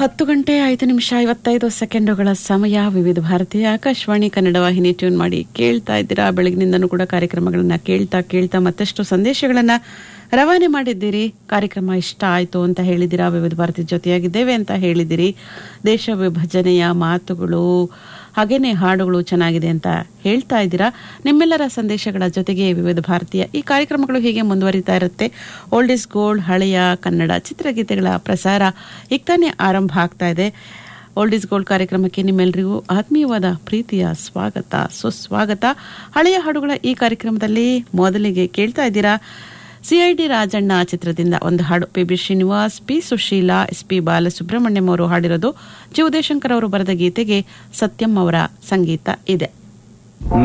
ಹತ್ತು ಗಂಟೆ ಐದು ನಿಮಿಷ ಐವತ್ತೈದು ಸೆಕೆಂಡುಗಳ ಸಮಯ ವಿವಿಧ ಭಾರತೀಯ ಆಕಾಶವಾಣಿ ಕನ್ನಡ ವಾಹಿನಿ ಟ್ಯೂನ್ ಮಾಡಿ ಕೇಳ್ತಾ ಇದ್ದೀರಾ ಬೆಳಗಿನಿಂದನೂ ಕೂಡ ಕಾರ್ಯಕ್ರಮಗಳನ್ನ ಕೇಳ್ತಾ ಕೇಳ್ತಾ ಮತ್ತಷ್ಟು ಸಂದೇಶಗಳನ್ನ ರವಾನೆ ಮಾಡಿದ್ದೀರಿ ಕಾರ್ಯಕ್ರಮ ಇಷ್ಟ ಆಯ್ತು ಅಂತ ಹೇಳಿದ್ದೀರಾ ವಿವಿಧ ಭಾರತಿ ಜೊತೆಯಾಗಿದ್ದೇವೆ ಅಂತ ಹೇಳಿದಿರಿ ದೇಶ ವಿಭಜನೆಯ ಮಾತುಗಳು ಹಾಗೇನೆ ಹಾಡುಗಳು ಚೆನ್ನಾಗಿದೆ ಅಂತ ಹೇಳ್ತಾ ಇದ್ದೀರಾ ನಿಮ್ಮೆಲ್ಲರ ಸಂದೇಶಗಳ ಜೊತೆಗೆ ವಿವಿಧ ಭಾರತೀಯ ಈ ಕಾರ್ಯಕ್ರಮಗಳು ಹೀಗೆ ಮುಂದುವರಿತಾ ಇರುತ್ತೆ ಓಲ್ಡ್ ಇಸ್ ಗೋಲ್ಡ್ ಹಳೆಯ ಕನ್ನಡ ಚಿತ್ರಗೀತೆಗಳ ಪ್ರಸಾರ ಈಗ ತಾನೇ ಆರಂಭ ಆಗ್ತಾ ಇದೆ ಓಲ್ಡ್ ಇಸ್ ಗೋಲ್ಡ್ ಕಾರ್ಯಕ್ರಮಕ್ಕೆ ನಿಮ್ಮೆಲ್ಲರಿಗೂ ಆತ್ಮೀಯವಾದ ಪ್ರೀತಿಯ ಸ್ವಾಗತ ಸುಸ್ವಾಗತ ಹಳೆಯ ಹಾಡುಗಳ ಈ ಕಾರ್ಯಕ್ರಮದಲ್ಲಿ ಮೊದಲಿಗೆ ಕೇಳ್ತಾ ಇದ್ದೀರಾ ಸಿಐಡಿ ರಾಜಣ್ಣ ಚಿತ್ರದಿಂದ ಒಂದು ಹಾಡು P B Srinivas P Susheela S P Balasubrahmanyam ಅವರು ಹಾಡಿರೋದು ಜಿ ಉದಯಶಂಕರ್ ಅವರು ಬರೆದ ಗೀತೆಗೆ ಸತ್ಯಂ ಅವರ ಸಂಗೀತ ಇದೆ